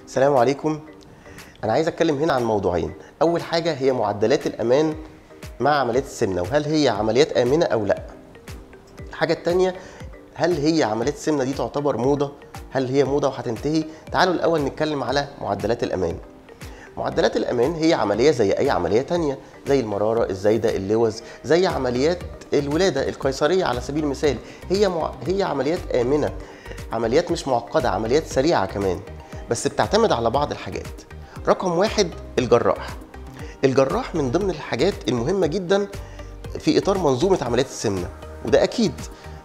السلام عليكم انا عايز اتكلم هنا عن موضوعين اول حاجه هي معدلات الامان مع عمليات السمنه وهل هي عمليات امنه او لا الحاجه الثانيه هل هي عمليات السمنه دي تعتبر موضه هل هي موضه وهتنتهي تعالوا الاول نتكلم على معدلات الامان معدلات الامان هي عمليه زي اي عمليه تانية زي المراره الزايده اللوز زي عمليات الولاده القيصريه على سبيل المثال هي مع... هي عمليات امنه عمليات مش معقده عمليات سريعه كمان بس بتعتمد على بعض الحاجات رقم واحد الجراح الجراح من ضمن الحاجات المهمه جدا في اطار منظومه عمليات السمنه وده اكيد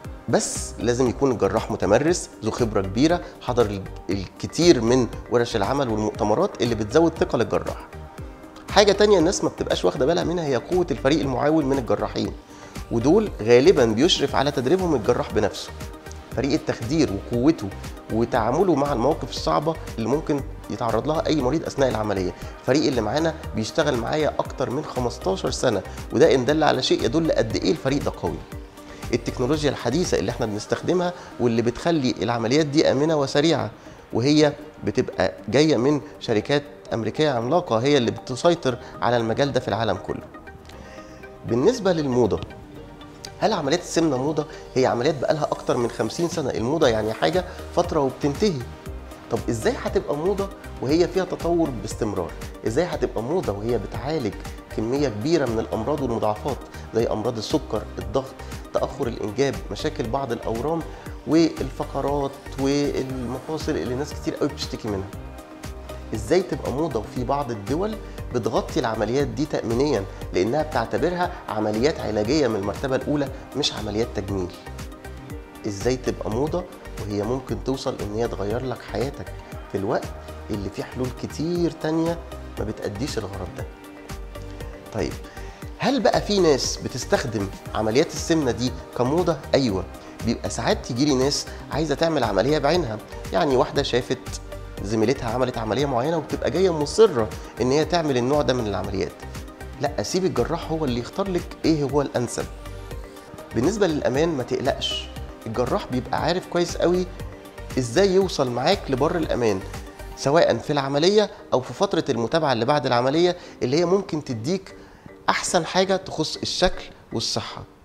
بس لازم يكون الجراح متمرس ذو خبره كبيره حضر الكثير من ورش العمل والمؤتمرات اللي بتزود ثقه للجراح حاجه تانية الناس ما بتبقاش واخده بالها منها هي قوه الفريق المعاون من الجراحين ودول غالبا بيشرف على تدريبهم الجراح بنفسه فريق التخدير وقوته وتعامله مع المواقف الصعبه اللي ممكن يتعرض لها اي مريض اثناء العمليه الفريق اللي معانا بيشتغل معايا اكتر من 15 سنه وده ان دل على شيء يدل قد ايه الفريق ده قوي التكنولوجيا الحديثه اللي احنا بنستخدمها واللي بتخلي العمليات دي امنه وسريعه وهي بتبقى جايه من شركات امريكيه عملاقه هي اللي بتسيطر على المجال ده في العالم كله بالنسبه للموضه هل عمليات السمنه موضه هي عمليات بقالها اكتر من 50 سنه الموضه يعني حاجه فتره وبتنتهي طب ازاي هتبقى موضه وهي فيها تطور باستمرار ازاي هتبقى موضه وهي بتعالج كميه كبيره من الامراض والمضاعفات زي امراض السكر الضغط تاخر الانجاب مشاكل بعض الاورام والفقرات والمفاصل اللي ناس كتير قوي بتشتكي منها ازاي تبقى موضه وفي بعض الدول بتغطي العمليات دي تامينيا لانها بتعتبرها عمليات علاجيه من المرتبه الاولى مش عمليات تجميل ازاي تبقى موضه وهي ممكن توصل ان هي تغير لك حياتك في الوقت اللي فيه حلول كتير تانية ما بتأديش الغرض ده طيب هل بقى في ناس بتستخدم عمليات السمنه دي كموضه ايوه بيبقى ساعات تيجي لي ناس عايزه تعمل عمليه بعينها يعني واحده شافت زميلتها عملت عمليه معينه وبتبقى جايه مصره ان هي تعمل النوع ده من العمليات لا سيب الجراح هو اللي يختار لك ايه هو الانسب بالنسبه للامان ما تقلقش الجراح بيبقى عارف كويس قوي ازاي يوصل معاك لبر الامان سواء في العمليه او في فتره المتابعه اللي بعد العمليه اللي هي ممكن تديك احسن حاجه تخص الشكل والصحه